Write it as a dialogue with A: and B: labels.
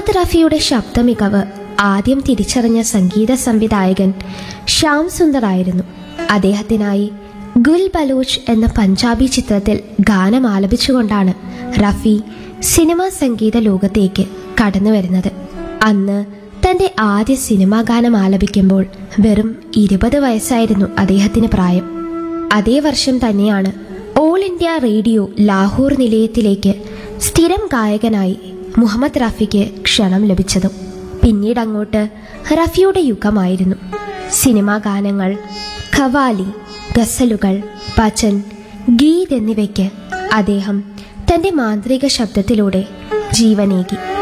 A: മുഹമ്മദ് റഫിയുടെ ശബ്ദമികവ് ആദ്യം തിരിച്ചറിഞ്ഞ സംഗീത സംവിധായകൻ ശ്യാം സുന്ദർ ആയിരുന്നു അദ്ദേഹത്തിനായി ഗുൽ ബലൂച്ച് എന്ന പഞ്ചാബി ചിത്രത്തിൽ ഗാനം ആലപിച്ചുകൊണ്ടാണ് റഫി സിനിമാ സംഗീത ലോകത്തേക്ക് കടന്നു വരുന്നത് അന്ന് തന്റെ ആദ്യ സിനിമാ ഗാനം ആലപിക്കുമ്പോൾ വെറും ഇരുപത് വയസ്സായിരുന്നു അദ്ദേഹത്തിന് പ്രായം അതേ വർഷം തന്നെയാണ് ഓൾ ഇന്ത്യ റേഡിയോ ലാഹോർ നിലയത്തിലേക്ക് സ്ഥിരം ഗായകനായി മുഹമ്മദ് റഫിക്ക് ക്ഷണം ലഭിച്ചതും പിന്നീട് അങ്ങോട്ട് റഫിയുടെ യുഗമായിരുന്നു സിനിമാ ഗാനങ്ങൾ ഖവാലി ഗസലുകൾ ഭജൻ ഗീത് എന്നിവയ്ക്ക് അദ്ദേഹം തന്റെ മാന്ത്രിക ശബ്ദത്തിലൂടെ ജീവനേകി